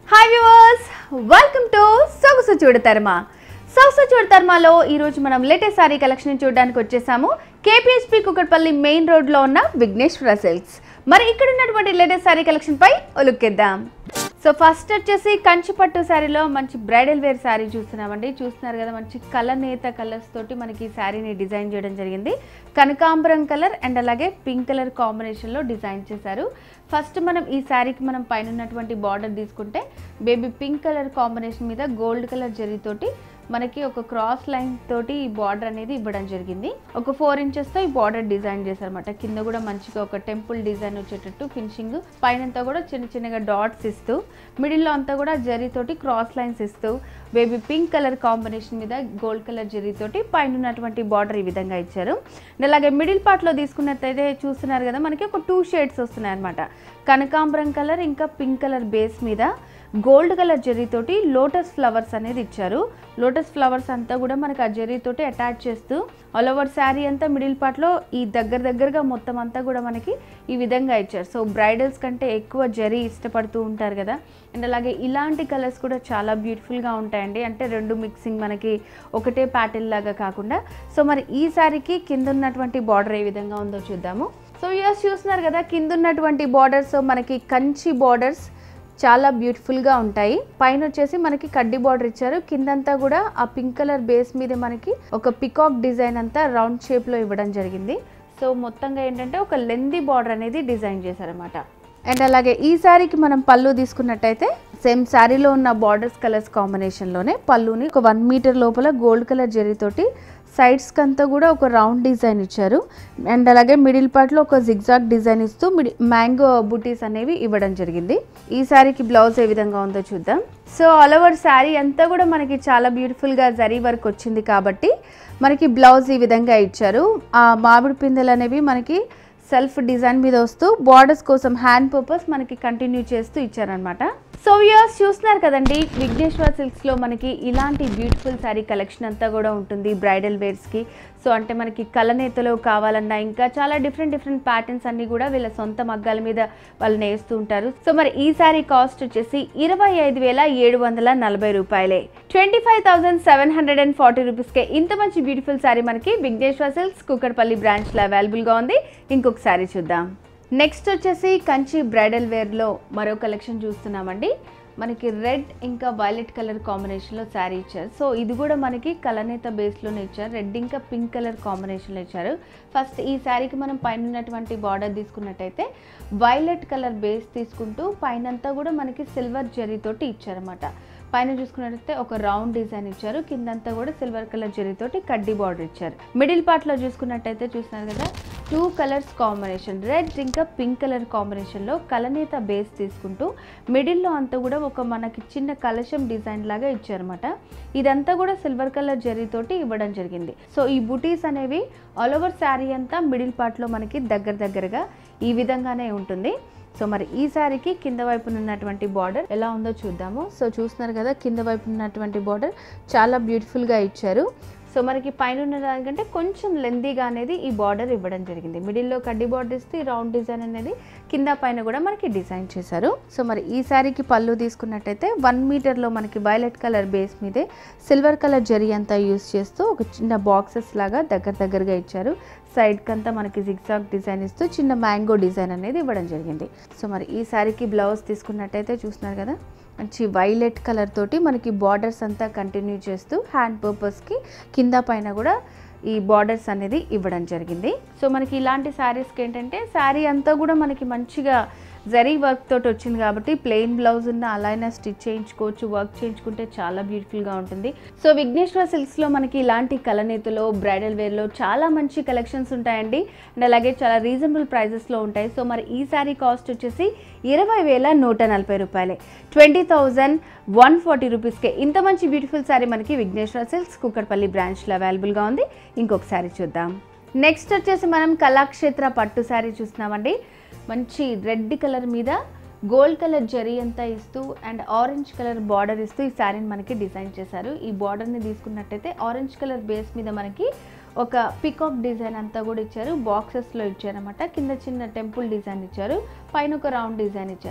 hi viewers welcome to సొగసు చూడతర్మ సొగసు చూడతర్మలో ఈరోజు మనం లేటెస్ట్ సారీ కలెక్షన్ చూడడానికి వచ్చేసాము కేపీహెచ్పి కుకట్పల్లి మెయిన్ రోడ్లో ఉన్న విఘ్నేశ్వర సిల్క్స్ మరి ఇక్కడ ఉన్నటువంటి లేటెస్ట్ సారీ కలెక్షన్ పై ఒలుక్కిద్దాం సో ఫస్ట్ వచ్చేసి కంచి పట్టు శారీలో మంచి బ్రైడల్ వేర్ శారీ చూస్తున్నామండి చూస్తున్నారు కదా మంచి కలర్ నేత కలర్స్ తోటి మనకి ఈ శారీని డిజైన్ చేయడం జరిగింది కనకాంబరం కలర్ అండ్ అలాగే పింక్ కలర్ కాంబినేషన్లో డిజైన్ చేశారు ఫస్ట్ మనం ఈ శారీకి మనం పైన ఉన్నటువంటి బార్డర్ తీసుకుంటే బేబీ పింక్ కలర్ కాంబినేషన్ మీద గోల్డ్ కలర్ జరీతోటి మనకి ఒక క్రాస్ లైన్ తోటి ఈ బార్డర్ అనేది ఇవ్వడం జరిగింది ఒక ఫోర్ ఇంచెస్తో ఈ బార్డర్ డిజైన్ చేశారన్నమాట కింద కూడా మంచిగా ఒక టెంపుల్ డిజైన్ వచ్చేటట్టు ఫినిషింగ్ పైనంతా కూడా చిన్న చిన్నగా డాట్స్ ఇస్తూ మిడిల్లో అంతా కూడా జరీతోటి క్రాస్ లైన్స్ ఇస్తూ బేబీ పింక్ కలర్ కాంబినేషన్ మీద గోల్డ్ కలర్ జరీతోటి పైన ఉన్నటువంటి బార్డర్ ఈ విధంగా ఇచ్చారు And అలాగే మిడిల్ పార్ట్లో తీసుకున్నట్టయితే చూస్తున్నారు కదా మనకి ఒక టూ షేడ్స్ వస్తున్నాయి అనమాట కనకాంబరం కలర్ ఇంకా పింక్ కలర్ బేస్ మీద గోల్డ్ కలర్ జరీతోటి లోటస్ ఫ్లవర్స్ అనేది ఇచ్చారు లోటస్ ఫ్లవర్స్ అంతా కూడా మనకి ఆ జరీతోటి అటాచ్ చేస్తూ ఆల్ ఓవర్ శారీ అంతా మిడిల్ పార్ట్లో ఈ దగ్గర దగ్గరగా మొత్తం అంతా కూడా మనకి ఈ విధంగా ఇచ్చారు సో బ్రైడల్స్ కంటే ఎక్కువ జరీ ఇష్టపడుతూ ఉంటారు కదా అండ్ అలాగే ఇలాంటి కలర్స్ కూడా చాలా బ్యూటిఫుల్గా ఉంటాయండి అంటే రెండు మిక్సింగ్ మనకి ఒకటే ప్యాటర్న్ లాగా కాకుండా సో మరి ఈ శారీకి కింద ఉన్నటువంటి బార్డర్ ఏ విధంగా ఉందో చూద్దాము సో ఇయర్స్ చూస్తున్నారు కదా కింద ఉన్నటువంటి బార్డర్స్ మనకి కంచి బార్డర్స్ చాలా బ్యూటిఫుల్గా ఉంటాయి పైన వచ్చేసి మనకి కడ్డీ బార్డర్ ఇచ్చారు కిందంతా కూడా ఆ పింక్ కలర్ బేస్ మీద మనకి ఒక పికాక్ డిజైన్ అంతా రౌండ్ షేప్లో ఇవ్వడం జరిగింది సో మొత్తంగా ఏంటంటే ఒక లెందీ బార్డర్ అనేది డిజైన్ చేశారనమాట అండ్ అలాగే ఈ శారీకి మనం పళ్ళు తీసుకున్నట్టయితే సేమ్ శారీలో ఉన్న బార్డర్స్ కలర్స్ కాంబినేషన్లోనే పళ్ళుని ఒక వన్ మీటర్ లోపల గోల్డ్ కలర్ జరీతోటి సైడ్స్కి అంతా కూడా ఒక రౌండ్ డిజైన్ ఇచ్చారు అండ్ అలాగే మిడిల్ పార్ట్లో ఒక జిగ్జాగ్ డిజైన్ ఇస్తూ మిడి మ్యాంగో బుటీస్ అనేవి ఇవ్వడం జరిగింది ఈ శారీకి బ్లౌజ్ ఏ విధంగా ఉందో చూద్దాం సో ఆల్ ఓవర్ శారీ అంతా కూడా మనకి చాలా బ్యూటిఫుల్గా జరీ వర్క్ వచ్చింది కాబట్టి మనకి బ్లౌజ్ ఈ విధంగా ఇచ్చారు ఆ మామిడి పిందెలు అనేవి మనకి సెల్ఫ్ డిజైన్ మీద వస్తూ బార్డర్స్ కోసం హ్యాండ్ పర్పస్ మనకి కంటిన్యూ చేస్తూ ఇచ్చారనమాట సో ఇయర్స్ చూస్తున్నారు కదండి విఘ్నేశ్వర సిల్క్స్లో మనకి ఇలాంటి బ్యూటిఫుల్ శారీ కలెక్షన్ అంతా కూడా ఉంటుంది బ్రైడల్ వేర్స్కి సో అంటే మనకి కలనేతలో కావాలన్నా ఇంకా చాలా డిఫరెంట్ డిఫరెంట్ ప్యాటర్న్స్ అన్ని కూడా వీళ్ళ సొంత మగ్గాల మీద వాళ్ళు నేస్తూ ఉంటారు సో మరి ఈ శారీ కాస్ట్ వచ్చేసి ఇరవై ఐదు వేల ఏడు వందల నలభై రూపాయలే twenty five thousand seven hundred and forty రూపీస్కే ఇంత మంచి బ్యూటిఫుల్ శారీ మనకి విఘ్నేశ్వర సిల్క్స్ కుక్కడపల్లి బ్రాంచ్లో అవైలబుల్గా ఉంది ఇంకొక శారీ చూద్దాం నెక్స్ట్ వచ్చేసి కంచి బ్రైడల్ వేర్లో మరో కలెక్షన్ చూస్తున్నామండి మనకి రెడ్ ఇంకా వైలెట్ కలర్ కాంబినేషన్లో శారీ ఇచ్చారు సో ఇది కూడా మనకి కలనేత బేస్లోనే ఇచ్చారు రెడ్ ఇంకా పింక్ కలర్ కాంబినేషన్లో ఇచ్చారు ఫస్ట్ ఈ శారీకి మనం పైన ఉన్నటువంటి బార్డర్ తీసుకున్నట్టయితే వైలెట్ కలర్ బేస్ తీసుకుంటూ పైనంతా కూడా మనకి సిల్వర్ జరీతోటి ఇచ్చారన్నమాట పైన చూసుకున్నట్టయితే ఒక రౌండ్ డిజైన్ ఇచ్చారు కిందంతా కూడా సిల్వర్ కలర్ జరీతోటి కడ్డీ బార్డర్ ఇచ్చారు మిడిల్ పార్ట్లో చూసుకున్నట్టయితే చూస్తున్నారు కదా టూ కలర్స్ కాంబినేషన్ రెడ్ ఇంకా పింక్ కలర్ కాంబినేషన్లో కలనేత బేస్ తీసుకుంటూ మిడిల్లో అంతా కూడా ఒక మనకి చిన్న కలశం డిజైన్ లాగా ఇచ్చారన్నమాట ఇదంతా కూడా సిల్వర్ కలర్ జరీతోటి ఇవ్వడం జరిగింది సో ఈ బుటీస్ అనేవి ఆల్ ఓవర్ శారీ అంతా మిడిల్ పార్ట్లో మనకి దగ్గర దగ్గరగా ఈ విధంగానే ఉంటుంది సో మరి ఈ శారీకి కింద వైపున ఉన్నటువంటి బార్డర్ ఎలా ఉందో చూద్దాము సో చూస్తున్నారు కదా కింద వైపున ఉన్నటువంటి బార్డర్ చాలా బ్యూటిఫుల్గా ఇచ్చారు సో మనకి పైన ఉన్న దానికంటే కొంచెం లెందీగా అనేది ఈ బార్డర్ ఇవ్వడం జరిగింది మిడిల్లో కడ్డీ బార్డర్ ఇస్తే ఈ రౌండ్ డిజైన్ అనేది కింద పైన కూడా మనకి డిజైన్ చేశారు సో మరి ఈ శారీకి పళ్ళు తీసుకున్నట్టయితే వన్ మీటర్లో మనకి వైలెట్ కలర్ బేస్ మీదే సిల్వర్ కలర్ జరీ అంతా యూస్ చేస్తూ ఒక చిన్న బాక్సెస్ లాగా దగ్గర దగ్గరగా ఇచ్చారు సైడ్ కంతా మనకి జిగ్జాగ్ డిజైన్ ఇస్తూ చిన్న మ్యాంగో డిజైన్ అనేది ఇవ్వడం జరిగింది సో మరి ఈ శారీకి బ్లౌజ్ తీసుకున్నట్టయితే చూస్తున్నారు కదా మంచి వైలెట్ కలర్ తోటి మనకి బార్డర్స్ అంతా కంటిన్యూ చేస్తూ హ్యాండ్ పర్పస్కి కింద పైన కూడా ఈ బార్డర్స్ అనేది ఇవ్వడం జరిగింది సో మనకి ఇలాంటి శారీస్కి ఏంటంటే శారీ అంతా కూడా మనకి మంచిగా జరీ వర్క్ తోటి వచ్చింది కాబట్టి ప్లెయిన్ బ్లౌజ్ ఉన్న అలా అయినా స్టిచ్ చేయించుకోవచ్చు వర్క్ చేయించుకుంటే చాలా బ్యూటిఫుల్గా ఉంటుంది సో విఘ్నేశ్వర సిల్క్స్లో మనకి ఇలాంటి కలనేతలో బ్రైడల్ వేర్లో చాలా మంచి కలెక్షన్స్ ఉంటాయండి అండ్ అలాగే చాలా రీజనబుల్ ప్రైజెస్లో ఉంటాయి సో మరి ఈ శారీ కాస్ట్ వచ్చేసి ఇరవై వేల నూట నలభై రూపాయలే ట్వంటీ థౌజండ్ వన్ ఫార్టీ రూపీస్కే ఇంత మంచి బ్యూటిఫుల్ శారీ మనకి విఘ్నేశ్వర సిల్క్స్ కుక్కడపల్లి బ్రాంచ్లో అవైలబుల్గా ఉంది ఇంకొక శారీ చూద్దాం నెక్స్ట్ వచ్చేసి మనం కళాక్షేత్ర పట్టు శారీ చూస్తున్నామండి మంచి రెడ్ కలర్ మీద గోల్డ్ కలర్ జరీ అంతా ఇస్తూ అండ్ ఆరెంజ్ కలర్ బార్డర్ ఇస్తూ ఈ శారీని మనకి డిజైన్ చేశారు ఈ బార్డర్ని తీసుకున్నట్టయితే ఆరెంజ్ కలర్ బేస్ మీద మనకి ఒక పికాక్ డిజైన్ అంతా కూడా ఇచ్చారు బాక్సెస్లో ఇచ్చారనమాట కింద చిన్న టెంపుల్ డిజైన్ ఇచ్చారు పైన ఒక రౌండ్ డిజైన్ ఇచ్చారు సో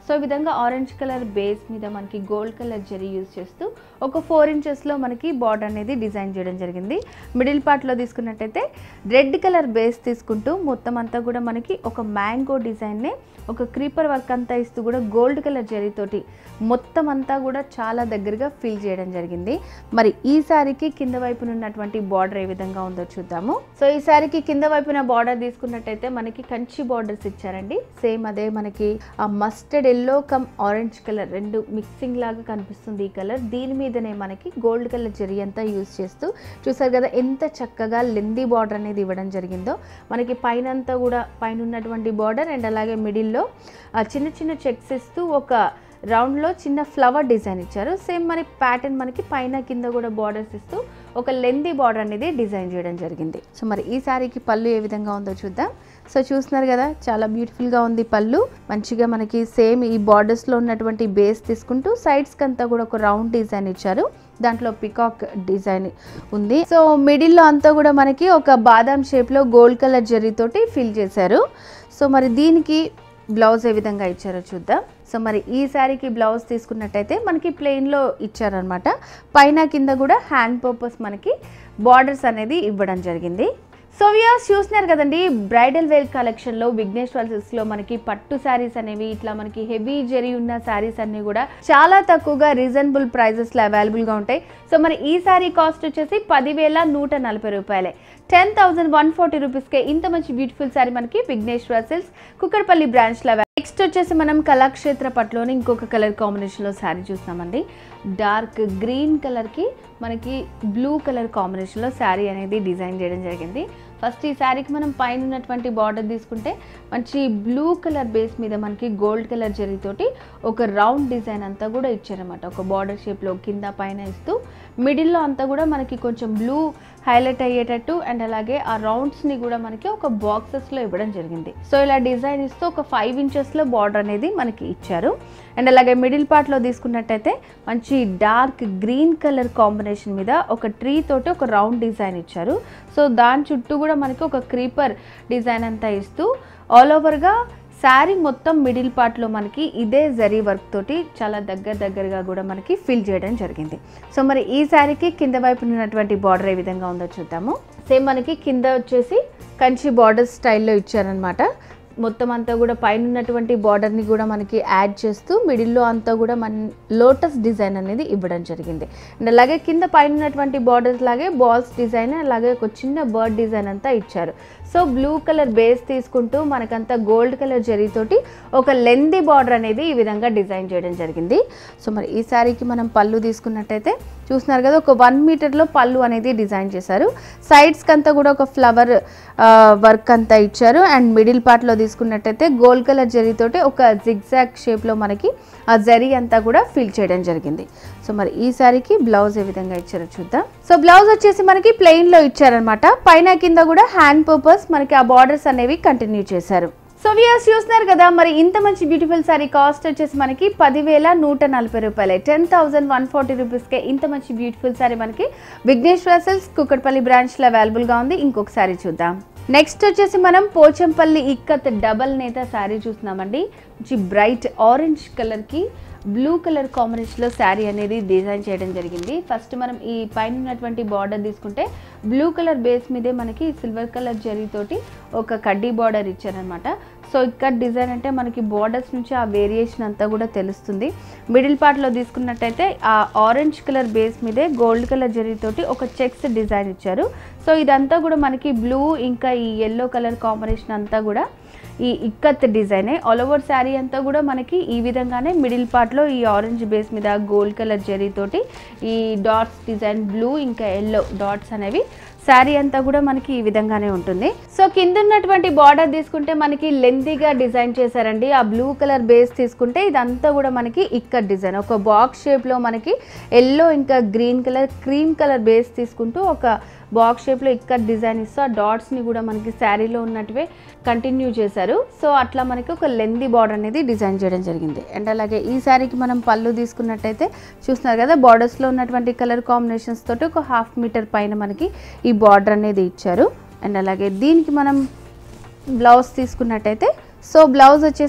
సో ఈ విధంగా ఆరెంజ్ కలర్ బేస్ మీద మనకి గోల్డ్ కలర్ జరీ యూజ్ చేస్తూ ఒక ఫోర్ ఇంచెస్లో మనకి బార్డర్ అనేది డిజైన్ చేయడం జరిగింది మిడిల్ పార్ట్లో తీసుకున్నట్టయితే రెడ్ కలర్ బేస్ తీసుకుంటూ మొత్తం అంతా కూడా మనకి ఒక మ్యాంగో డిజైన్నే ఒక క్రీపర్ వర్క్ అంతా ఇస్తూ కూడా గోల్డ్ కలర్ జరీతోటి మొత్తం అంతా కూడా చాలా దగ్గరగా ఫిల్ చేయడం జరిగింది మరి ఈ శారీకి కింద వైపున ఉన్నటువంటి బార్డర్ ఏ విధంగా ఉందో చూద్దాము సో ఈ శారీకి కింద వైపున బార్డర్ తీసుకున్నట్టయితే మనకి కంచి బార్డర్స్ ఇచ్చారండి సేమ్ అదే మనకి ఆ mustard yellow come orange colour రెండు మిక్సింగ్ లాగా కనిపిస్తుంది ఈ కలర్ దీని మీదనే మనకి గోల్డ్ కలర్ జరీ అంతా యూజ్ చేస్తూ చూసారు కదా ఎంత చక్కగా లెందీ బార్డర్ అనేది ఇవ్వడం జరిగిందో మనకి పైన అంతా కూడా పైన ఉన్నటువంటి బార్డర్ అండ్ అలాగే మిడిల్లో చిన్న చిన్న చెక్స్ ఇస్తూ ఒక రౌండ్లో చిన్న ఫ్లవర్ డిజైన్ ఇచ్చారు సేమ్ మరి ప్యాటర్న్ మనకి పైన కింద కూడా బార్డర్స్ ఇస్తూ ఒక లెందీ బార్డర్ అనేది డిజైన్ చేయడం జరిగింది సో మరి ఈ శారీకి పళ్ళు ఏ విధంగా ఉందో చూద్దాం సో చూస్తున్నారు కదా చాలా బ్యూటిఫుల్గా ఉంది పళ్ళు మంచిగా మనకి సేమ్ ఈ బార్డర్స్లో ఉన్నటువంటి బేస్ తీసుకుంటూ సైడ్స్కి అంతా కూడా ఒక రౌండ్ డిజైన్ ఇచ్చారు దాంట్లో పికాక్ డిజైన్ ఉంది సో మిడిల్లో అంతా కూడా మనకి ఒక బాదాం షేప్లో గోల్డ్ కలర్ జరీతోటి ఫిల్ చేశారు సో మరి దీనికి బ్లౌజ్ ఏ విధంగా ఇచ్చారో చూద్దాం సో మరి ఈ శారీకి బ్లౌజ్ తీసుకున్నట్టయితే మనకి ప్లెయిన్లో ఇచ్చారనమాట పైన కింద కూడా హ్యాండ్ పర్పస్ మనకి బార్డర్స్ అనేది ఇవ్వడం జరిగింది సో వ్యూస్ చూస్తున్నారు కదండి బ్రైడల్ వేర్ కలెక్షన్లో విఘ్నేశ్వర సిల్క్స్లో మనకి పట్టు శారీస్ అనేవి ఇట్లా మనకి హెవీ జరీ ఉన్న శారీస్ అన్ని కూడా చాలా తక్కువగా రీజనబుల్ ప్రైజెస్లో అవైలబుల్గా ఉంటాయి సో మరి ఈ శారీ కాస్ట్ వచ్చేసి పదివేల నూట నలభై రూపాయలే టెన్ థౌసండ్ వన్ ఫార్టీ రూపీస్కే ఇంత మంచి బ్యూటిఫుల్ శారీ మనకి విఘ్నేశ్వర సిల్క్స్ కుక్కర్పల్లి బ్రాంచ్లో నెక్స్ట్ వచ్చేసి మనం కళాక్షేత్ర పట్టులోని ఇంకొక కలర్ కాంబినేషన్లో శారీ చూస్తామండి డార్క్ గ్రీన్ కలర్కి మనకి బ్లూ కలర్ కాంబినేషన్లో శారీ అనేది డిజైన్ చేయడం జరిగింది ఫస్ట్ ఈ శారీకి మనం పైన ఉన్నటువంటి బార్డర్ తీసుకుంటే మంచి బ్లూ కలర్ బేస్ మీద మనకి గోల్డ్ కలర్ జరీతోటి ఒక రౌండ్ డిజైన్ అంతా కూడా ఇచ్చారన్నమాట ఒక బార్డర్ షేప్లో కింద పైన ఇస్తూ మిడిల్లో అంతా కూడా మనకి కొంచెం బ్లూ హైలైట్ అయ్యేటట్టు అండ్ అలాగే ఆ రౌండ్స్ని కూడా మనకి ఒక బాక్సెస్లో ఇవ్వడం జరిగింది సో ఇలా డిజైన్ ఇస్తూ ఒక ఫైవ్ ఇంచెస్లో బార్డర్ అనేది మనకి ఇచ్చారు అండ్ అలాగే మిడిల్ పార్ట్లో తీసుకున్నట్టయితే మంచి డార్క్ గ్రీన్ కలర్ కాంబినేషన్ మీద ఒక ట్రీ తోటి ఒక రౌండ్ డిజైన్ ఇచ్చారు సో దాని చుట్టూ కూడా మనకి ఒక క్రీపర్ డిజైన్ అంతా ఇస్తూ ఆల్ ఓవర్గా శారీ మొత్తం మిడిల్ పార్ట్లో మనకి ఇదే జరీ వర్క్ తోటి చాలా దగ్గర దగ్గరగా కూడా మనకి ఫిల్ చేయడం జరిగింది సో మరి ఈ శారీకి కింద వైపు ఉన్నటువంటి బార్డర్ ఏ విధంగా ఉందో చూద్దాము సేమ్ మనకి కింద వచ్చేసి కంచి బార్డర్ స్టైల్లో ఇచ్చారనమాట మొత్తం అంతా కూడా పైన ఉన్నటువంటి బార్డర్ని కూడా మనకి యాడ్ చేస్తూ మిడిల్లో అంతా కూడా మన లోటస్ డిజైన్ అనేది ఇవ్వడం జరిగింది అండ్ అలాగే కింద పైన ఉన్నటువంటి బార్డర్స్ లాగే బాల్స్ డిజైన్ అలాగే ఒక చిన్న బర్డ్ డిజైన్ అంతా ఇచ్చారు సో బ్లూ కలర్ బేస్ తీసుకుంటూ మనకంతా గోల్డ్ కలర్ జరీతోటి ఒక లెందీ బార్డర్ అనేది ఈ విధంగా డిజైన్ చేయడం జరిగింది సో మరి ఈ శారీకి మనం పళ్ళు తీసుకున్నట్టయితే చూస్తున్నారు కదా ఒక వన్ మీటర్లో పళ్ళు అనేది డిజైన్ చేశారు సైడ్స్కి అంతా కూడా ఒక ఫ్లవర్ వర్క్ అంతా ఇచ్చారు అండ్ మిడిల్ పార్ట్లో తీసుకున్నట్టయితే గోల్డ్ కలర్ జరీతోటి ఒక జిగ్జాగ్ షేప్లో మనకి ఆ జరీ అంతా కూడా ఫిల్ చేయడం జరిగింది సో మరి ఈ శారీకి బ్లౌజ్ ఏ విధంగా ఇచ్చారో చూద్దాం సో బ్లౌజ్ వచ్చేసి మనకి ప్లెయిన్లో ఇచ్చారనమాట పైన కింద కూడా హ్యాండ్ పర్పస్ మనకి ఆ బార్డర్స్ అనేవి కంటిన్యూ చేశారు సో వ్యూస్ చూస్తున్నారు కదా మరి ఇంత మంచి బ్యూటిఫుల్ సారీ కాస్ట్ వచ్చేసి మనకి పదివేల నూట నలభై రూపాయలే టెన్ థౌసండ్ వన్ ఫార్టీ రూపీస్కే ఇంత మంచి బ్యూటిఫుల్ సారీ మనకి విఘ్నేశ్వర సిల్క్స్ కుక్కట్పల్లి బ్రాంచ్లో అవైలబుల్గా ఉంది ఇంకొక సారీ చూద్దాం నెక్స్ట్ వచ్చేసి మనం పోచంపల్లి ఇక్కత్ డబల్ నేత శారీ చూస్తున్నామండి మంచి బ్రైట్ ఆరెంజ్ కలర్కి బ్లూ కలర్ కాంబినేషన్లో శారీ అనేది డిజైన్ చేయడం జరిగింది ఫస్ట్ మనం ఈ పైన ఉన్నటువంటి బార్డర్ తీసుకుంటే బ్లూ కలర్ బేస్ మీదే మనకి సిల్వర్ కలర్ జరీతోటి ఒక కడ్డీ బార్డర్ ఇచ్చారనమాట సో ఇక్కడ డిజైన్ అంటే మనకి బార్డర్స్ నుంచి ఆ వేరియేషన్ అంతా కూడా తెలుస్తుంది మిడిల్ పార్ట్లో తీసుకున్నట్టయితే ఆ ఆరెంజ్ కలర్ బేస్ మీదే గోల్డ్ కలర్ జరీతోటి ఒక చెక్స్ డిజైన్ ఇచ్చారు సో ఇదంతా కూడా మనకి బ్లూ ఇంకా ఈ ఎల్లో కలర్ కాంబినేషన్ అంతా కూడా ఈ ఇక్కత్ డిజైనే ఆల్ ఓవర్ శారీ అంతా కూడా మనకి ఈ విధంగానే మిడిల్ పార్ట్లో ఈ ఆరెంజ్ బేస్ మీద గోల్డ్ కలర్ జరీతోటి ఈ డాట్స్ డిజైన్ బ్లూ ఇంకా ఎల్లో డాట్స్ అనేవి శారీ అంతా కూడా మనకి ఈ విధంగానే ఉంటుంది సో కింద ఉన్నటువంటి బార్డర్ తీసుకుంటే మనకి లెంతీగా డిజైన్ చేశారండి ఆ బ్లూ కలర్ బేస్ తీసుకుంటే ఇదంతా కూడా మనకి ఇక్కడ డిజైన్ ఒక బాక్స్ షేప్లో మనకి ఎల్లో ఇంకా green colour cream colour base తీసుకుంటూ ఒక బాక్స్ షేప్లో ఇక్కడ డిజైన్ ఇస్తూ ఆ డాట్స్ని కూడా మనకి శారీలో ఉన్నట్టువే కంటిన్యూ చేశారు సో అట్లా మనకి ఒక లెందీ బార్డర్ అనేది డిజైన్ చేయడం జరిగింది అండ్ అలాగే ఈ శారీకి మనం పళ్ళు తీసుకున్నట్టయితే చూస్తున్నారు కదా బార్డర్స్లో ఉన్నటువంటి కలర్ కాంబినేషన్స్ తోటి ఒక హాఫ్ మీటర్ పైన మనకి ఈ బార్డర్ అనేది ఇచ్చారు అండ్ అలాగే దీనికి మనం బ్లౌజ్ తీసుకున్నట్టయితే సో బ్లౌజ్ వచ్చేసి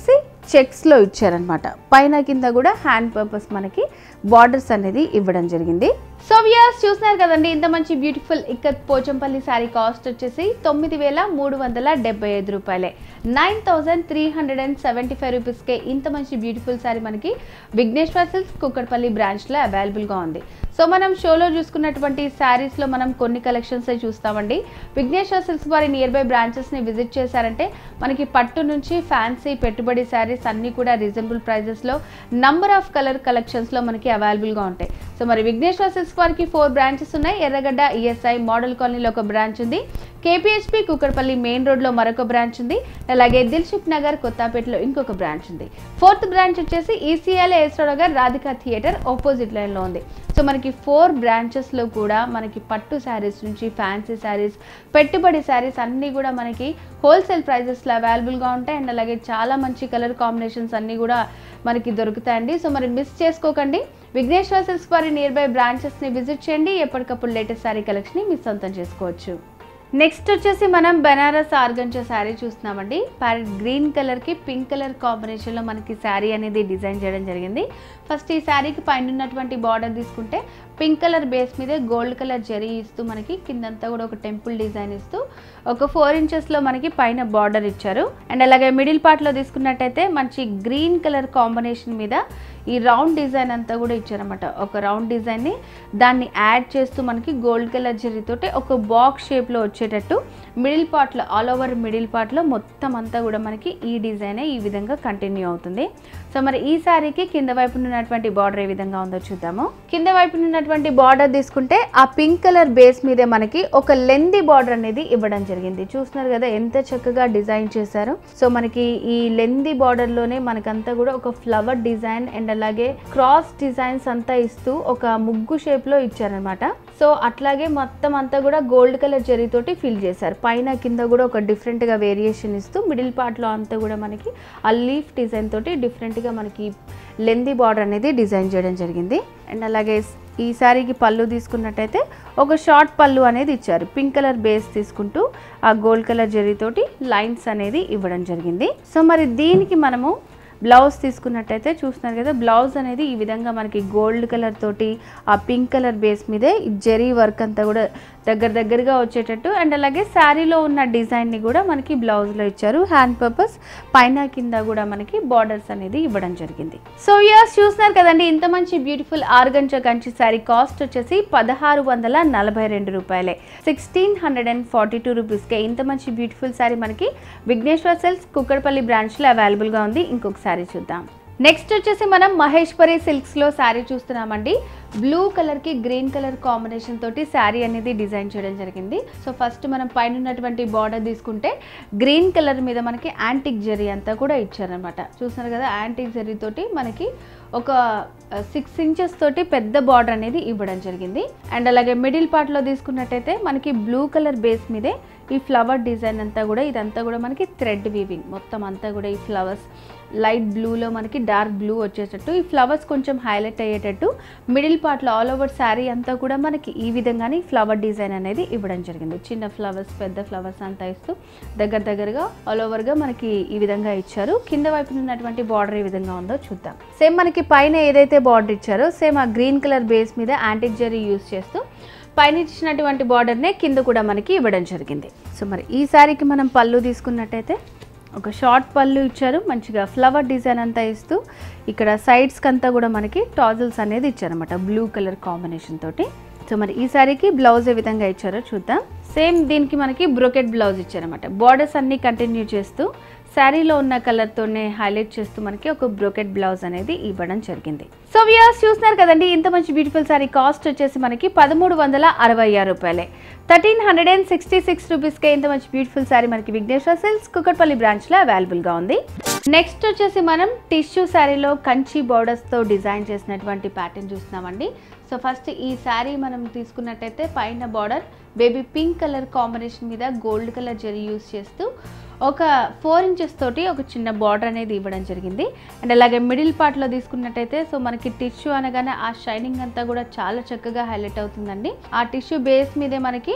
చెక్స్లో ఇచ్చారనమాట పైన కింద కూడా హ్యాండ్ పర్పస్ మనకి బార్డర్స్ అనేది ఇవ్వడం జరిగింది సో వ్యూయర్స్ చూస్తున్నారు కదండి ఇంత మంచి బ్యూటిఫుల్ ఇక్కత్ పోచంపల్లి శారీ కాస్ట్ వచ్చేసి తొమ్మిది వేల మూడు వందల డెబ్బై ఐదు రూపాయలే nine thousand three hundred and seventy five రూపీస్కే ఇంత మంచి బ్యూటిఫుల్ శారీ మనకి విఘ్నేశ్వర సిల్క్స్ కుక్కడపల్లి బ్రాంచ్లో అవైలబుల్గా ఉంది సో మనం షోలో చూసుకున్నటువంటి శారీస్లో మనం కొన్ని కలెక్షన్స్ చూస్తామండి విఘ్నేశ్వర సిల్క్స్ వారి నియర్ బై బ్రాంచెస్ని విజిట్ చేశారంటే మనకి పట్టు నుంచి ఫ్యాన్సీ పెట్టుబడి శారీస్ అన్నీ కూడా రీజనబుల్ ప్రైజెస్లో నంబర్ ఆఫ్ కలర్ కలెక్షన్స్లో మనకి అవైలబుల్గా ఉంటాయి సో మరి విఘ్నేశ్వర సిల్క్స్ వారికి ఫోర్ బ్రాంచెస్ ఉన్నాయి ఎర్రగడ్డ ఈఎస్ఐ మోడల్ కాలనీలో ఒక బ్రాంచ్ ఉంది కేపీహెచ్పి కుక్కడపల్లి మెయిన్ రోడ్లో మరొక బ్రాంచ్ ఉంది అలాగే దిల్షుక్ నగర్ కొత్తపేటలో ఇంకొక బ్రాంచ్ ఉంది ఫోర్త్ బ్రాంచ్ వచ్చేసి ఈసీఎల్ ఎస్రో నగర్ రాధికా థియేటర్ ఆపోజిట్ లైన్లో ఉంది సో మనకి ఫోర్ బ్రాంచెస్లో కూడా మనకి పట్టు శారీస్ నుంచి ఫ్యాన్సీ శారీస్ పెట్టుబడి శారీస్ అన్నీ కూడా మనకి హోల్సేల్ ప్రైజెస్లో అవైలబుల్గా ఉంటాయి అండ్ అలాగే చాలా మంచి కలర్ కాంబినేషన్స్ అన్నీ కూడా మనకి దొరుకుతాయండి సో మరి మిస్ చేసుకోకండి విఘ్నేశ్వర సిల్క్స్ వారి నియర్ బై బ్రాంచెస్ని విజిట్ చేయండి ఎప్పటికప్పుడు లేటెస్ట్ శారీ కలెక్షన్ని మీ సొంతం చేసుకోవచ్చు నెక్స్ట్ వచ్చేసి మనం బెనారస్ ఆర్గంచా శారీ చూస్తున్నామండి ప్యారెట్ గ్రీన్ కలర్కి పింక్ కలర్ కాంబినేషన్లో మనకి శారీ అనేది డిజైన్ చేయడం జరిగింది ఫస్ట్ ఈ శారీకి పైన ఉన్నటువంటి బార్డర్ తీసుకుంటే పింక్ కలర్ బేస్ మీద గోల్డ్ కలర్ జరీ ఇస్తూ మనకి కిందంతా కూడా ఒక టెంపుల్ డిజైన్ ఇస్తూ ఒక ఫోర్ ఇంచెస్లో మనకి పైన బార్డర్ ఇచ్చారు అండ్ అలాగే మిడిల్ పార్ట్లో తీసుకున్నట్టయితే మంచి గ్రీన్ కలర్ కాంబినేషన్ మీద ఈ రౌండ్ డిజైన్ అంతా కూడా ఇచ్చారన్నమాట ఒక రౌండ్ డిజైన్ని దాన్ని యాడ్ చేస్తూ మనకి గోల్డ్ కలర్ జరీతోటి ఒక బాక్స్ షేప్లో వచ్చేటట్టు మిడిల్ పార్ట్లో ఆల్ ఓవర్ మిడిల్ పార్ట్లో మొత్తం అంతా కూడా మనకి ఈ డిజైనే ఈ విధంగా కంటిన్యూ అవుతుంది సో మరి ఈ శారీకి కింద వైపు ఉన్నటువంటి బార్డర్ ఏ విధంగా ఉందో చూద్దాము కింద వైపు ఉన్నటువంటి బార్డర్ తీసుకుంటే ఆ పింక్ కలర్ బేస్ మీదే మనకి ఒక లెంది బార్డర్ అనేది ఇవ్వడం జరిగింది చూస్తున్నారు కదా ఎంత చక్కగా డిజైన్ చేశారు సో మనకి ఈ లెంది బార్డర్లోనే మనకంతా కూడా ఒక ఫ్లవర్ డిజైన్ అండ్ అలాగే క్రాస్ డిజైన్స్ అంతా ఇస్తూ ఒక ముగ్గు షేప్లో ఇచ్చారనమాట సో అట్లాగే మొత్తం అంతా కూడా గోల్డ్ కలర్ జరీతోటి ఫిల్ చేశారు పైన కింద కూడా ఒక డిఫరెంట్గా వేరియేషన్ ఇస్తూ మిడిల్ పార్ట్లో అంతా కూడా మనకి ఆ లీఫ్ డిజైన్ తోటి డిఫరెంట్గా మనకి లెందీ బార్డర్ అనేది డిజైన్ చేయడం జరిగింది అండ్ అలాగే ఈ శారీకి పళ్ళు తీసుకున్నట్టయితే ఒక షార్ట్ పళ్ళు అనేది ఇచ్చారు పింక్ కలర్ బేస్ తీసుకుంటూ ఆ గోల్డ్ కలర్ జరీతోటి లైన్స్ అనేది ఇవ్వడం జరిగింది సో మరి దీనికి మనము బ్లౌజ్ తీసుకున్నట్టయితే చూస్తున్నారు కదా బ్లౌజ్ అనేది ఈ విధంగా మనకి గోల్డ్ కలర్ తోటి ఆ పింక్ కలర్ బేస్ మీదే ఈ జరీ వర్క్ అంతా కూడా దగ్గర దగ్గరగా వచ్చేటట్టు అండ్ అలాగే శారీలో ఉన్న డిజైన్ని కూడా మనకి బ్లౌజ్లో ఇచ్చారు హ్యాండ్ పర్పస్ పైన కింద కూడా మనకి బార్డర్స్ అనేది ఇవ్వడం జరిగింది సో ఇయర్స్ చూస్తున్నారు కదండి ఇంత మంచి beautiful organza Kanchi sari cost వచ్చేసి పదహారు వందల నలభై రెండు రూపాయలే sixteen hundred and forty two రూపీస్కే ఇంత మంచి బ్యూటిఫుల్ శారీ మనకి విఘ్నేశ్వర సెల్స్ కుక్కడపల్లి బ్రాంచ్లో అవైలబుల్గా ఉంది ఇంకొక శారీ చూద్దాం నెక్స్ట్ వచ్చేసి మనం మహేశ్వరి సిల్క్స్లో శారీ చూస్తున్నామండి బ్లూ కలర్కి గ్రీన్ కలర్ కాంబినేషన్ తోటి శారీ అనేది డిజైన్ చేయడం జరిగింది సో ఫస్ట్ మనం పైన ఉన్నటువంటి బార్డర్ తీసుకుంటే గ్రీన్ కలర్ మీద మనకి యాంటిక్ జరీ అంతా కూడా ఇచ్చారనమాట చూస్తున్నారు కదా యాంటిక్ జరీ తోటి మనకి ఒక సిక్స్ ఇంచెస్ తోటి పెద్ద బార్డర్ అనేది ఇవ్వడం జరిగింది అండ్ అలాగే మిడిల్ పార్ట్లో తీసుకున్నట్టయితే మనకి బ్లూ కలర్ బేస్ మీదే ఈ ఫ్లవర్ డిజైన్ అంతా కూడా ఇదంతా కూడా మనకి థ్రెడ్ వీవింగ్ మొత్తం అంతా కూడా ఈ ఫ్లవర్స్ లైట్ బ్లూలో మనకి డార్క్ బ్లూ వచ్చేటట్టు ఈ ఫ్లవర్స్ కొంచెం హైలైట్ అయ్యేటట్టు మిడిల్ పార్ట్లో ఆల్ ఓవర్ శారీ అంతా కూడా మనకి ఈ విధంగానే ఫ్లవర్ డిజైన్ అనేది ఇవ్వడం జరిగింది చిన్న ఫ్లవర్స్ పెద్ద ఫ్లవర్స్ అంతా ఇస్తూ దగ్గర దగ్గరగా ఆల్ ఓవర్గా మనకి ఈ విధంగా ఇచ్చారు కింద వైపున ఉన్నటువంటి బార్డర్ ఏ విధంగా ఉందో చూద్దాం సేమ్ మనకి పైన ఏదైతే బార్డర్ ఇచ్చారో సేమ్ ఆ గ్రీన్ కలర్ బేస్ మీద యాంటిక్ జరీ యూస్ చేస్తూ పైన ఇచ్చినటువంటి బార్డర్నే కింద కూడా మనకి ఇవ్వడం జరిగింది సో మరి ఈ శారీకి మనం పళ్ళు తీసుకున్నట్టయితే ఒక షార్ట్ పళ్ళు ఇచ్చారు మంచిగా ఫ్లవర్ డిజైన్ అంతా ఇస్తూ ఇక్కడ సైడ్స్కి అంతా కూడా మనకి టాజల్స్ అనేది ఇచ్చారనమాట బ్లూ కలర్ కాంబినేషన్ తోటి సో మరి ఈ శారీకి బ్లౌజ్ ఏ విధంగా ఇచ్చారో చూద్దాం సేమ్ దీనికి మనకి బ్రోకెట్ బ్లౌజ్ ఇచ్చారనమాట బార్డర్స్ అన్ని కంటిన్యూ చేస్తూ శారీలో ఉన్న కలర్తోనే హైలైట్ చేస్తూ మనకి ఒక బ్రోకెట్ బ్లౌజ్ అనేది ఇవ్వడం జరిగింది సో వ్యూయర్స్ చూస్తున్నారు కదండి ఇంత మంచి బ్యూటిఫుల్ శారీ కాస్ట్ వచ్చేసి మనకి పదమూడు వందల అరవై ఆరు రూపాయలే thirteen hundred and sixty six రూపీస్కే ఇంత మంచి బ్యూటిఫుల్ శారీ మనకి విఘ్నేశ్వర సిల్క్స్ కుకట్పల్లి బ్రాంచ్లో అవైలబుల్గా ఉంది నెక్స్ట్ వచ్చేసి మనం టిష్యూ శారీలో కంచి బోర్డర్స్తో డిజైన్ చేసినటువంటి ప్యాటర్న్ చూస్తున్నామండి సో ఫస్ట్ ఈ శారీ మనం తీసుకున్నట్టయితే పైన border baby pink colour combination మీద గోల్డ్ కలర్ జరీ యూస్ చేస్తూ ఒక ఫోర్ ఇంచెస్ తోటి ఒక చిన్న బార్డర్ అనేది ఇవ్వడం జరిగింది అండ్ అలాగే మిడిల్ పార్ట్లో తీసుకున్నట్టయితే సో మనకి టిష్యూ అనగానే ఆ షైనింగ్ అంతా కూడా చాలా చక్కగా హైలైట్ అవుతుందండి ఆ టిష్యూ బేస్ మీదే మనకి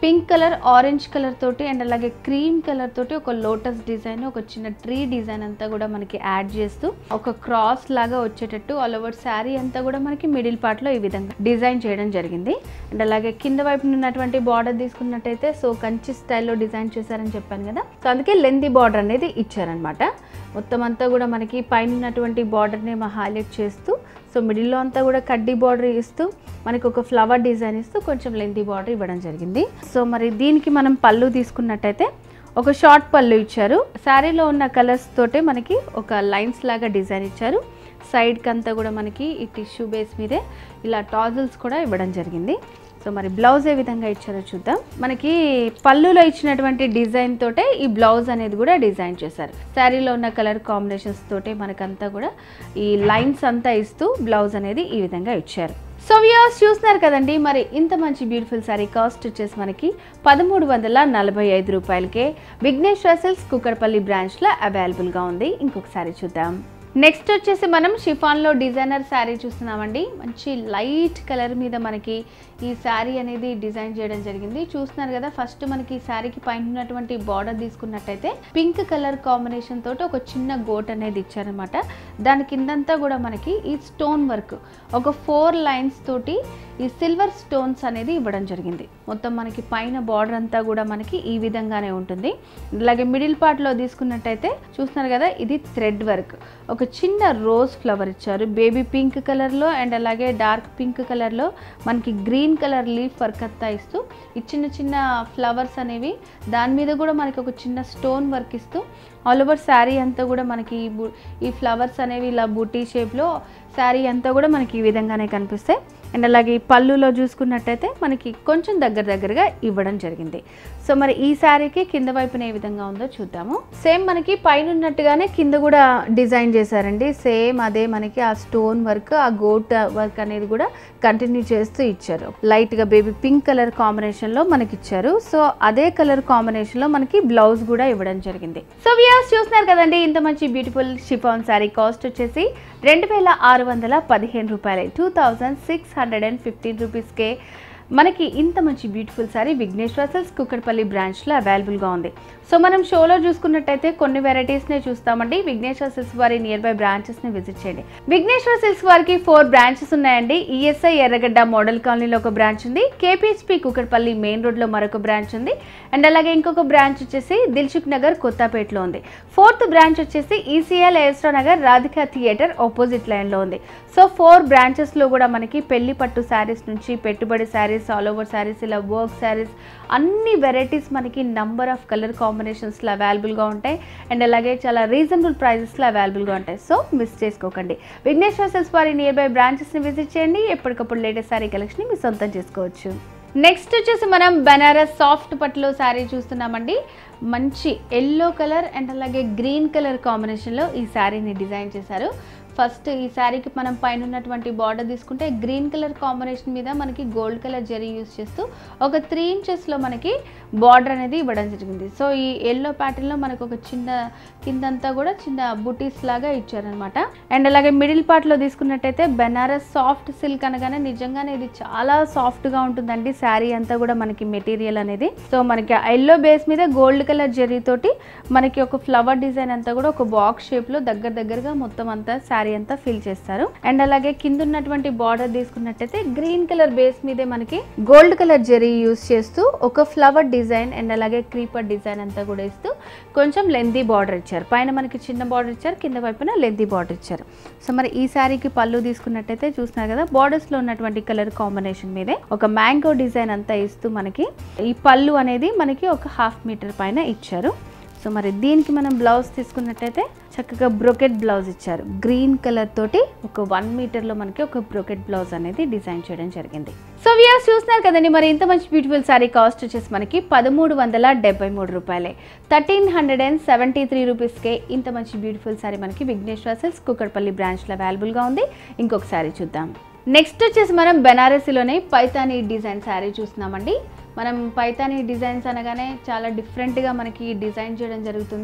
పింక్ కలర్ ఆరెంజ్ కలర్ తోటి అండ్ అలాగే క్రీమ్ కలర్ తోటి ఒక లోటస్ డిజైన్ ఒక చిన్న ట్రీ డిజైన్ అంతా కూడా మనకి యాడ్ చేస్తూ ఒక క్రాస్ లాగా వచ్చేటట్టు ఆల్ ఓవర్ శారీ అంతా కూడా మనకి మిడిల్ పార్ట్ లో ఈ విధంగా డిజైన్ చేయడం జరిగింది అండ్ అలాగే కింద వైపు ఉన్నటువంటి బార్డర్ తీసుకున్నట్టయితే సో కంచి స్టైల్లో డిజైన్ చేశారని చెప్పాను కదా సో అందుకే లెంది బార్డర్ అనేది ఇచ్చారనమాట మొత్తం అంతా కూడా మనకి పైన ఉన్నటువంటి బార్డర్ని హైలైట్ చేస్తూ సో మిడిల్లో అంతా కూడా కడ్డీ బార్డర్ ఇస్తూ మనకి ఒక ఫ్లవర్ డిజైన్ ఇస్తూ కొంచెం లెంతీ బార్డర్ ఇవ్వడం జరిగింది సో మరి దీనికి మనం పళ్ళు తీసుకున్నట్టయితే ఒక షార్ట్ పళ్ళు ఇచ్చారు శారీలో ఉన్న కలర్స్ తోటే మనకి ఒక లైన్స్ లాగా డిజైన్ ఇచ్చారు సైడ్కి అంతా కూడా మనకి ఈ టిష్యూ బేస్ మీదే ఇలా టాజల్స్ కూడా ఇవ్వడం జరిగింది సో మరి బ్లౌజ్ ఏ విధంగా ఇచ్చారో చూద్దాం మనకి పళ్ళులో ఇచ్చినటువంటి డిజైన్ తోటే ఈ బ్లౌజ్ అనేది కూడా డిజైన్ చేశారు శారీలో ఉన్న కలర్ కాంబినేషన్స్ తోటే మనకంతా కూడా ఈ లైన్స్ అంతా ఇస్తూ బ్లౌజ్ అనేది ఈ విధంగా ఇచ్చారు సో వ్యూవర్స్ చూస్తున్నారు కదండి మరి ఇంత మంచి బ్యూటిఫుల్ శారీ కాస్ట్ వచ్చేసి మనకి పదమూడు వందల నలభై ఐదు రూపాయలకే విఘ్నేశ్వర సిల్క్స్ కుక్కడపల్లి బ్రాంచ్లో అవైలబుల్గా ఉంది ఇంకొకసారి చూద్దాం నెక్స్ట్ వచ్చేసి మనం షిఫాన్లో డిజైనర్ శారీ చూస్తున్నామండి మంచి లైట్ కలర్ మీద మనకి ఈ శారీ అనేది డిజైన్ చేయడం జరిగింది చూస్తున్నారు కదా ఫస్ట్ మనకి ఈ శారీకి పైన ఉన్నటువంటి బార్డర్ తీసుకున్నట్టయితే పింక్ కలర్ కాంబినేషన్ తోటి ఒక చిన్న గోట్ అనేది ఇచ్చారనమాట దాని కిందంతా కూడా మనకి ఈ స్టోన్ వర్క్ ఒక ఫోర్ లైన్స్ తోటి ఈ సిల్వర్ స్టోన్స్ అనేది ఇవ్వడం జరిగింది మొత్తం మనకి పైన బార్డర్ అంతా కూడా మనకి ఈ విధంగానే ఉంటుంది అలాగే మిడిల్ పార్ట్లో తీసుకున్నట్టయితే చూస్తున్నారు కదా ఇది థ్రెడ్ వర్క్ ఒక చిన్న రోజ్ ఫ్లవర్ ఇచ్చారు బేబీ పింక్ కలర్లో అండ్ అలాగే డార్క్ పింక్ కలర్లో మనకి గ్రీన్ కలర్ లీఫ్ వర్క్ అంతా ఇస్తూ ఈ చిన్న చిన్న ఫ్లవర్స్ అనేవి దాని మీద కూడా మనకి ఒక చిన్న స్టోన్ వర్క్ ఇస్తూ ఆల్ ఓవర్ శారీ అంతా కూడా మనకి ఈ బు- ఈ ఫ్లవర్స్ అనేవి ఇలా బుటీ షేప్లో శారీ అంతా కూడా మనకి ఈ విధంగానే కనిపిస్తాయి అండ్ అలాగే ఈ పళ్ళులో చూసుకున్నట్టయితే మనకి కొంచెం దగ్గర దగ్గరగా ఇవ్వడం జరిగింది సో మరి ఈ శారీకి కింద వైపున ఏ విధంగా ఉందో చూద్దాము సేమ్ మనకి పైన ఉన్నట్టుగానే కింద కూడా డిజైన్ చేశారండి సేమ్ అదే మనకి ఆ స్టోన్ వర్క్ ఆ గోట్ వర్క్ అనేది కూడా కంటిన్యూ చేస్తూ ఇచ్చారు లైట్ గా బేబీ పింక్ కలర్ కాంబినేషన్ లో మనకి ఇచ్చారు సో అదే కలర్ కాంబినేషన్ లో మనకి బ్లౌజ్ కూడా ఇవ్వడం జరిగింది సో వ్యూస్ చూస్తున్నారు కదండి ఇంత మంచి బ్యూటిఫుల్ షిఫాన్ శారీ కాస్ట్ వచ్చేసి రెండు వేల ఆరు వందల పదిహేను రూపాయలు two thousand six hundred and fifteen రూపీస్కే మనకి ఇంత మంచి బ్యూటిఫుల్ సారీ విఘ్నేశ్వర సిల్క్స్ కుక్కడపల్లి బ్రాంచ్లో అవైలబుల్గా ఉంది సో మనం షోలో చూసుకున్నట్టయితే కొన్ని వెరైటీస్నే చూస్తామండి విఘ్నేశ్వర సిల్క్స్ వారి నియర్ బై బ్రాంచెస్ని విజిట్ చేయండి విఘ్నేశ్వర సిల్క్స్ వారికి ఫోర్ బ్రాంచెస్ ఉన్నాయండి ఈఎస్ఐ ఎర్రగడ్డ మోడల్ కాలనీలో ఒక బ్రాంచ్ ఉంది కేపీహెచ్పి కుక్కడపల్లి మెయిన్ రోడ్లో మరొక బ్రాంచ్ ఉంది అండ్ అలాగే ఇంకొక బ్రాంచ్ వచ్చేసి దిల్సుఖ్ నగర్ కొత్తపేటలో ఉంది ఫోర్త్ బ్రాంచ్ వచ్చేసి ఈసీఎల్ ఏస్ట్రో నగర్ రాధికా థియేటర్ ఆపోజిట్ లైన్లో ఉంది సో ఫోర్ బ్రాంచెస్లో కూడా మనకి పెళ్లి పట్టు శారీస్ నుంచి పెట్టుబడి శారీస్ ఆల్ ఓవర్ శారీస్ ఇలా వర్క్ శారీస్ అన్ని వెరైటీస్ మనకి నంబర్ ఆఫ్ కలర్ కాంబినేషన్స్లో అవైలబుల్గా ఉంటాయి అండ్ అలాగే చాలా రీజనబుల్ ప్రైజెస్లో అవైలబుల్గా ఉంటాయి సో మిస్ చేసుకోకండి విఘ్నేశ్వర సెల్స్ వారి నియర్ బై బ్రాంచెస్ని విజిట్ చేయండి ఎప్పటికప్పుడు లేటెస్ట్ శారీ కలెక్షన్ మీ సొంతం చేసుకోవచ్చు నెక్స్ట్ వచ్చేసి మనం బనారస్ సాఫ్ట్ పట్టులో శారీ చూస్తున్నామండి మంచి ఎల్లో కలర్ అండ్ అలాగే గ్రీన్ కలర్ కాంబినేషన్లో ఈ శారీని డిజైన్ చేశారు ఫస్ట్ ఈ శారీకి మనం పైన ఉన్నటువంటి బార్డర్ తీసుకుంటే గ్రీన్ కలర్ కాంబినేషన్ మీద మనకి గోల్డ్ కలర్ జరీ యూస్ చేస్తూ ఒక త్రీ ఇంచెస్లో మనకి బార్డర్ అనేది ఇవ్వడం జరిగింది సో ఈ ఎల్లో ప్యాటర్న్లో మనకు ఒక చిన్న కిందంతా కూడా చిన్న బుటీస్ లాగా ఇచ్చారనమాట అండ్ అలాగే మిడిల్ పార్ట్లో తీసుకున్నట్టయితే బెనారస్ సాఫ్ట్ సిల్క్ అనగానే నిజంగానే ఇది చాలా సాఫ్ట్గా ఉంటుందండి శారీ అంతా కూడా మనకి మెటీరియల్ అనేది సో మనకి ఎల్లో బేస్ మీద గోల్డ్ కలర్ జరీ తోటి మనకి ఒక ఫ్లవర్ డిజైన్ అంతా కూడా ఒక బాక్స్ షేప్లో దగ్గర దగ్గరగా మొత్తం అంతా శారీ అంతా ఫిల్ చేస్తారు అండ్ అలాగే కింద ఉన్నటువంటి బార్డర్ తీసుకున్నట్టయితే గ్రీన్ కలర్ బేస్ మీదే మనకి గోల్డ్ కలర్ జరీ యూస్ చేస్తూ ఒక ఫ్లవర్ డిజైన్ అండ్ అలాగే క్రీపర్ డిజైన్ అంతా కూడా ఇస్తూ కొంచెం లెందీ బార్డర్ ఇచ్చారు పైన మనకి చిన్న బార్డర్ ఇచ్చారు కింద వైపున లెందీ బార్డర్ ఇచ్చారు సో మరి ఈ శారీకి పళ్ళు తీసుకున్నట్టయితే చూస్తున్నారు కదా borders లో ఉన్నటువంటి కలర్ కాంబినేషన్ మీదే ఒక మ్యాంగో డిజైన్ అంతా ఇస్తూ మనకి ఈ పళ్ళు అనేది మనకి ఒక హాఫ్ మీటర్ పైన ఇచ్చారు సో మరి దీనికి మనం బ్లౌజ్ తీసుకున్నట్టయితే చక్కగా బ్రొకెట్ బ్లౌజ్ ఇచ్చారు గ్రీన్ కలర్ తోటి ఒక వన్ మీటర్లో మనకి ఒక బ్రొకెట్ బ్లౌజ్ అనేది డిజైన్ చేయడం జరిగింది సో వ్యూస్ చూస్తున్నారు కదండి మరి ఇంత మంచి బ్యూటిఫుల్ సారీ కాస్ట్ వచ్చేసి మనకి పదమూడు వందల డెబ్బై మూడు రూపాయలే thirteen hundred and seventy three రూపీస్కే ఇంత మంచి బ్యూటిఫుల్ సారీ మనకి విఘ్నేశ్వర సిల్క్స్ కుక్కడపల్లి బ్రాంచ్లో అవైలబుల్గా ఉంది ఇంకొక సారీ చూద్దాం నెక్స్ట్ వచ్చేసి మనం బెనారసీలోనే పైతానీ డిజైన్ శారీ చూస్తున్నామండి మనం పైతానీ డిజైన్స్ అనగానే చాలా డిఫరెంట్గా మనకి డిజైన్ చేయడం జరుగుతుంది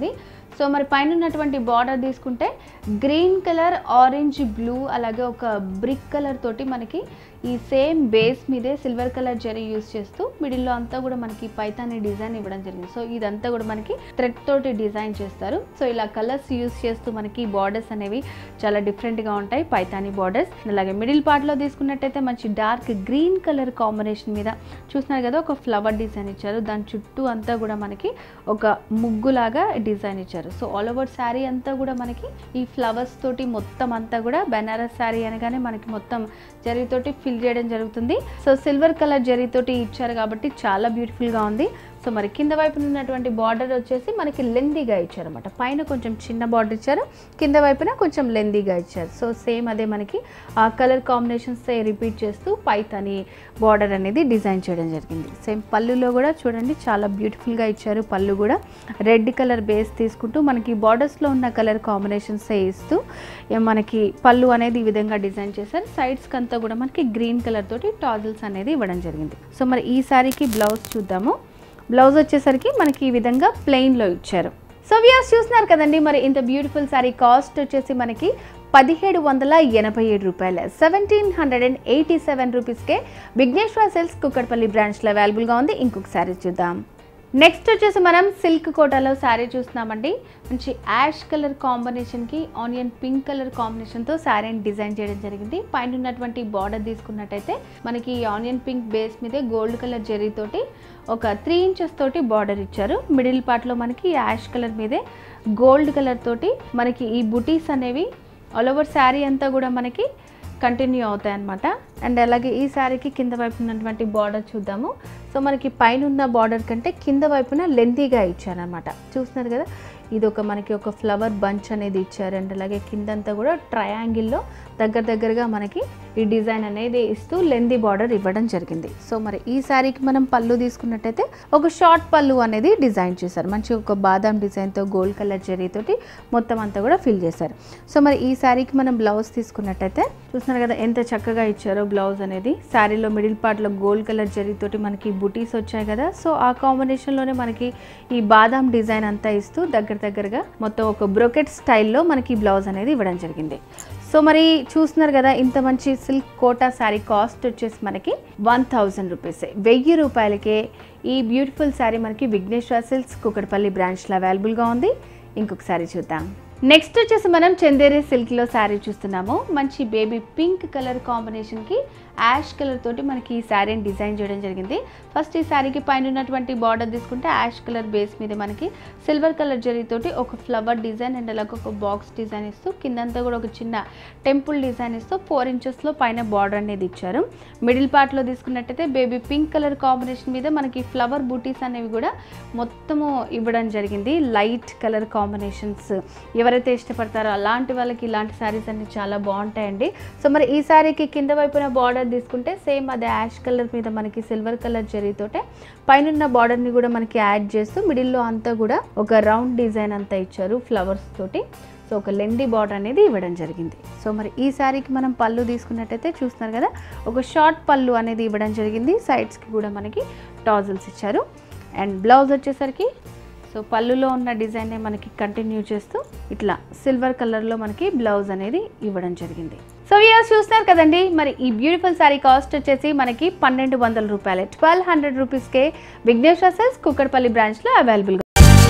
సో మరి పైన ఉన్నటువంటి బార్డర్ తీసుకుంటే గ్రీన్ కలర్ ఆరెంజ్ బ్లూ అలాగే ఒక బ్రిక్ కలర్ తోటి మనకి ఈ సేమ్ బేస్ మీదే సిల్వర్ కలర్ జరీ యూస్ చేస్తూ మిడిల్లో అంతా కూడా మనకి పైతాని డిజైన్ ఇవ్వడం జరిగింది సో ఇదంతా కూడా మనకి థ్రెడ్ తోటి డిజైన్ చేస్తారు సో ఇలా కలర్స్ యూస్ చేస్తూ మనకి బార్డర్స్ అనేవి చాలా డిఫరెంట్గా ఉంటాయి పైతాని బార్డర్స్ అలాగే మిడిల్ పార్ట్లో తీసుకున్నట్టయితే మంచి డార్క్ గ్రీన్ కలర్ కాంబినేషన్ మీద చూస్తున్నారు కదా ఒక ఫ్లవర్ డిజైన్ ఇచ్చారు దాని చుట్టూ అంతా కూడా మనకి ఒక ముగ్గులాగా డిజైన్ ఇచ్చారు సో ఆల్ ఓవర్ శారీ అంతా కూడా మనకి ఈ ఫ్లవర్స్ తోటి మొత్తం అంతా కూడా బెనారస్ శారీ అనగానే మనకి మొత్తం జరీతోటి ఫిల్ చేయడం జరుగుతుంది సో సిల్వర్ కలర్ జరీతోటి ఇచ్చారు కాబట్టి చాలా బ్యూటిఫుల్గా ఉంది సో మరి కింద వైపున ఉన్నటువంటి బార్డర్ వచ్చేసి మనకి లెందీగా ఇచ్చారన్నమాట పైన కొంచెం చిన్న బార్డర్ ఇచ్చారు కింద వైపున కొంచెం లెందీగా ఇచ్చారు సో సేమ్ అదే మనకి ఆ కలర్ కాంబినేషన్స్ రిపీట్ చేస్తూ పైతని బార్డర్ అనేది డిజైన్ చేయడం జరిగింది సేమ్ పళ్ళులో కూడా చూడండి చాలా బ్యూటిఫుల్గా ఇచ్చారు పళ్ళు కూడా రెడ్ కలర్ బేస్ తీసుకుంటూ మనకి బార్డర్స్లో ఉన్న కలర్ కాంబినేషన్స్ ఇస్తూ ఏ మనకి పళ్ళు అనేది ఈ విధంగా డిజైన్ చేశారు సైడ్స్కి అంతా కూడా మనకి గ్రీన్ కలర్ తోటి టాజిల్స్ అనేది ఇవ్వడం జరిగింది సో మరి ఈ సారీకి బ్లౌజ్ చూద్దాము బ్లౌజ్ వచ్చేసరికి మనకి ఈ విధంగా ప్లెయిన్లో ఇచ్చారు సో వ్యూస్ చూస్తున్నారు కదండి మరి ఇంత బ్యూటిఫుల్ సారీ కాస్ట్ వచ్చేసి మనకి పదిహేడు వందల ఎనభై ఏడు రూపాయలు seventeen hundred and eighty seven రూపీస్కే విఘ్నేశ్వర సెల్స్ కుక్కడపల్లి బ్రాంచ్లో అవైలబుల్గా ఉంది ఇంకొక సారీ చూద్దాం నెక్స్ట్ వచ్చేసి మనం సిల్క్ కోటాలో శారీ చూస్తున్నామండి మంచి యాష్ కలర్ కాంబినేషన్కి ఆనియన్ పింక్ కలర్ కాంబినేషన్తో శారీని డిజైన్ చేయడం జరిగింది పైన ఉన్నటువంటి బార్డర్ తీసుకున్నట్టయితే మనకి ఈ ఆనియన్ పింక్ బేస్ మీదే గోల్డ్ కలర్ జరీతోటి ఒక త్రీ ఇంచెస్ తోటి బార్డర్ ఇచ్చారు మిడిల్ పార్ట్లో మనకి యాష్ కలర్ మీదే గోల్డ్ కలర్ తోటి మనకి ఈ బుటీస్ అనేవి ఆల్ ఓవర్ శారీ అంతా కూడా మనకి కంటిన్యూ అవుతాయి అన్నమాట అండ్ అలాగే ఈ శారీకి కింద వైపు ఉన్నటువంటి బార్డర్ చూద్దాము సో మనకి పైన ఉన్న బార్డర్ కంటే కింద వైపున లెంతీగా ఇచ్చారనమాట చూస్తున్నారు కదా ఇది ఒక మనకి ఒక ఫ్లవర్ బంచ్ అనేది ఇచ్చారు అండ్ అలాగే కిందంతా కూడా ట్రయాంగిల్లో దగ్గర దగ్గరగా మనకి ఈ డిజైన్ అనేది ఇస్తూ లెందీ బార్డర్ ఇవ్వడం జరిగింది సో మరి ఈ శారీకి మనం పళ్ళు తీసుకున్నట్టయితే ఒక షార్ట్ పళ్ళు అనేది డిజైన్ చేశారు మంచి ఒక బాదాం డిజైన్తో గోల్డ్ కలర్ జరీతోటి మొత్తం అంతా కూడా ఫిల్ చేశారు సో మరి ఈ శారీకి మనం బ్లౌజ్ తీసుకున్నట్టయితే చూస్తున్నారు కదా ఎంత చక్కగా ఇచ్చారో బ్లౌజ్ అనేది శారీలో మిడిల్ పార్ట్లో గోల్డ్ కలర్ జరీతోటి మనకి బుటీస్ వచ్చాయి కదా సో ఆ కాంబినేషన్లోనే మనకి ఈ బాదాం డిజైన్ అంతా ఇస్తూ దగ్గర దగ్గరగా మొత్తం ఒక బ్రొకెట్ స్టైల్లో మనకి ఈ బ్లౌజ్ అనేది ఇవ్వడం జరిగింది సో మరి చూస్తున్నారు కదా ఇంత మంచి సిల్క్ కోటా శారీ కాస్ట్ వచ్చేసి మనకి వన్ థౌజండ్ రూపీస్ వెయ్యి రూపాయలకే ఈ బ్యూటిఫుల్ శారీ మనకి విఘ్నేశ్వర సిల్క్స్ కుకటపల్లి బ్రాంచ్లో అవైలబుల్గా ఉంది ఇంకొక శారీ చూద్దాం నెక్స్ట్ వచ్చేసి మనం చందేరి సిల్క్లో శారీ చూస్తున్నాము మంచి బేబీ పింక్ కలర్ కాంబినేషన్కి యాష్ కలర్ తోటి మనకి ఈ శారీని డిజైన్ చేయడం జరిగింది ఫస్ట్ ఈ శారీకి పైన ఉన్నటువంటి బార్డర్ తీసుకుంటే యాష్ కలర్ బేస్ మీద మనకి సిల్వర్ కలర్ జరీతోటి ఒక ఫ్లవర్ డిజైన్ అండ్ అలాగే ఒక బాక్స్ డిజైన్ ఇస్తూ కిందంతా కూడా ఒక చిన్న టెంపుల్ డిజైన్ ఇస్తూ ఫోర్ ఇంచెస్లో పైన బార్డర్ అనేది ఇచ్చారు మిడిల్ పార్ట్లో తీసుకున్నట్టయితే బేబీ పింక్ కలర్ కాంబినేషన్ మీద మనకి ఫ్లవర్ బూటీస్ అనేవి కూడా మొత్తము ఇవ్వడం జరిగింది లైట్ కలర్ కాంబినేషన్స్ ఎవరైతే ఇష్టపడతారో అలాంటి వాళ్ళకి ఇలాంటి శారీస్ అన్ని చాలా బాగుంటాయండి సో మరి ఈ శారీకి కింద వైపున బార్డర్ తీసుకుంటే సేమ్ అదే యాష్ కలర్ మీద మనకి సిల్వర్ కలర్ జరీతోటే పైన బార్డర్ని కూడా మనకి యాడ్ చేస్తూ మిడిల్లో అంతా కూడా ఒక రౌండ్ డిజైన్ అంతా ఇచ్చారు ఫ్లవర్స్ తోటి సో ఒక లెండీ బార్డర్ అనేది ఇవ్వడం జరిగింది సో మరి ఈ శారీకి మనం పళ్ళు తీసుకున్నట్టయితే చూస్తున్నారు కదా ఒక షార్ట్ పళ్ళు అనేది ఇవ్వడం జరిగింది సైడ్స్కి కూడా మనకి టాజల్స్ ఇచ్చారు అండ్ బ్లౌజ్ వచ్చేసరికి సో పళ్ళులో ఉన్న డిజైన్నే మనకి కంటిన్యూ చేస్తూ ఇట్లా సిల్వర్ కలర్లో మనకి బ్లౌజ్ అనేది ఇవ్వడం జరిగింది సో ఇయర్స్ చూస్తున్నారు కదండి మరి ఈ బ్యూటిఫుల్ శారీ కాస్ట్ వచ్చేసి మనకి పన్నెండు వందల రూపాయలు ట్వెల్వ్ హండ్రెడ్ రూపీస్కే విఘ్నేశ్వర సెల్స్ కుక్కడపల్లి బ్రాంచ్లో అవైలబుల్గా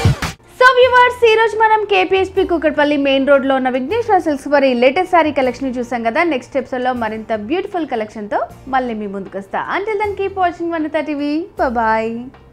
సో వ్యూవర్స్ ఈ రోజు మనం కేపీహెచ్పి కుక్కడపల్లి మెయిన్ రోడ్ లో ఉన్న విఘ్నేశ్వర సిల్క్స్ వారి లేటెస్ట్ సారీ కలెక్షన్ చూసాం కదా నెక్స్ట్ ఎపిసోడ్ లో మరింత బ్యూటిఫుల్ కలెక్షన్ తో మళ్ళీ మీ ముందుకు వస్తా until then keep watching one TV bye